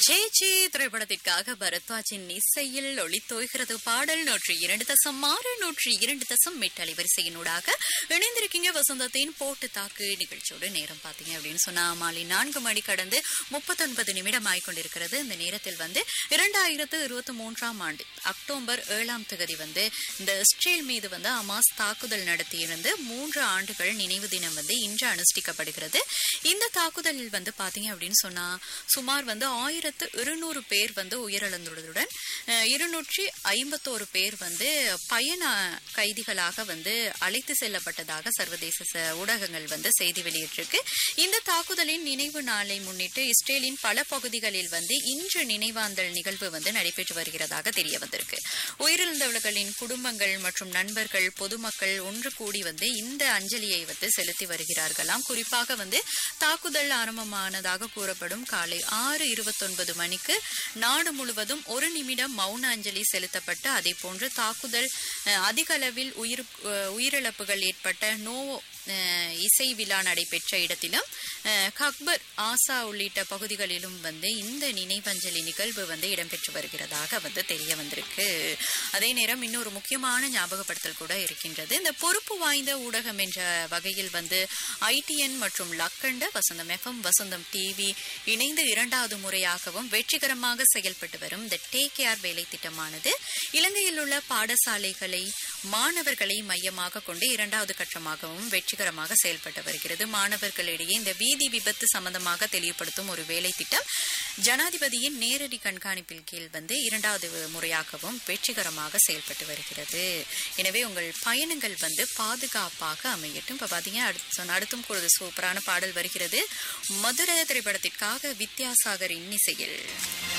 Jai G திரைப்படத்திற்காக பரத்வாஜின் இசையில் ஒளித்தோய்கிறது பாடல் நூற்றி இரண்டு தசம் ஆறு நூற்றி இரண்டு தசம் எட்டு அலைவரிசையினூடாக இணைந்திருக்கீங்க வசந்தத்தின் போட்டு தாக்கு நிகழ்ச்சியோட நேரம் பார்த்தீங்க அப்படின்னு சொன்னா மாலை நான்கு மணி கடந்து முப்பத்தொன்பது நிமிடம் ஆய்கொண்டிருக்கிறது இந்த நேரத்தில் வந்து இரண்டாயிரத்து இருபத்தி மூன்றாம் ஆண்டு அக்டோபர் ஏழாம் தேதி வந்து இந்த இஸ்ரேல் மீது வந்து அமாஸ் தாக்குதல் நடத்தியிருந்து மூன்று ஆண்டுகள் நினைவு தினம் வந்து இன்று அனுஷ்டிக்கப்படுகிறது இந்த தாக்குதலில் வந்து பாத்தீங்க அப்படின்னு சொன்னா சுமார் வந்து ஆயிரத்து இருநூறு பேர் வந்து உயிரிழந்துள்ளதுடன் அஹ், இருநூற்றி ஐம்பத்தோரு பேர் வந்து பயண கைதிகளாக வந்து அழைத்து செல்லப்பட்டதாக சர்வதேச ச- ஊடகங்கள் வந்து செய்தி வெளியிட்டிருக்கு இந்த தாக்குதலின் நினைவு நாளை முன்னிட்டு இஸ்ரேலின் பல பகுதிகளில் வந்து இன்று நினைவாந்தல் நிகழ்வு வந்து நடைபெற்று வருகிறதாக தெரிய வந்திருக்கு உயிரிழந்தவர்களின் குடும்பங்கள் மற்றும் நண்பர்கள் பொதுமக்கள் ஒன்று கூடி வந்து இந்த அஞ்சலியை வந்து செலுத்தி வருகிறார்களாம் குறிப்பாக வந்து தாக்குதல் ஆரம்பமானதாக கூறப்படும் காலை ஆறு இருபத்தொன்பது மணிக்கு நாடு முழுவதும் ஒரு நிமிடம் மௌன அஞ்சலி செலுத்தப்பட்டு அதே போன்று தாக்குதல் அஹ், அதிக அளவில் உயிர் அஹ், உயிரிழப்புகள் ஏற்பட்ட நோ அஹ், இசை விழா நடைபெற்ற இடத்திலும் அஹ், கக்பர் ஆசா உள்ளிட்ட பகுதிகளிலும் வந்து இந்த நினைவஞ்சலி நிகழ்வு வந்து இடம்பெற்று வருகிறதாக வந்து தெரிய வந்திருக்கு அதே நேரம் இன்னொரு முக்கியமான ஞாபகப்படுத்தல் கூட இருக்கின்றது இந்த பொறுப்பு வாய்ந்த ஊடகம் என்ற வகையில் வந்து ஐடிஎன் மற்றும் லக்கண்ட வசந்தம் எஃப்எம் வசந்தம் டிவி இணைந்து இரண்டாவது முறையாகவும் வெற்றிகரமாக செயல்பட்டு வரும் இந்த டேக் கேர் வேலை திட்டமானது இலங்கையில் உள்ள பாடசாலைகளை மாணவர்களை மையமாக கொண்டு இரண்டாவது கட்டமாகவும் வெற்றிகரமாக செயல்பட்டு வருகிறது மாணவர்களிடையே இந்த வீதி விபத்து சம்பந்தமாக தெளிவுபடுத்தும் ஒரு வேலை திட்டம் ஜனாதிபதியின் நேரடி கண்காணிப்பில் கீழ் வந்து இரண்டாவது முறையாகவும் வெற்றிகரமாக செயல்பட்டு வருகிறது எனவே உங்கள் பயணங்கள் வந்து பாதுகாப்பாக அமையட்டும் இப்ப பாத்தீங்க அடுத்து சொன்ன- அடுத்தும் ஒரு சூப்பரான பாடல் வருகிறது மதுரை திரைப்படத்திற்காக வித்யாசாகர் இன்னிசையில்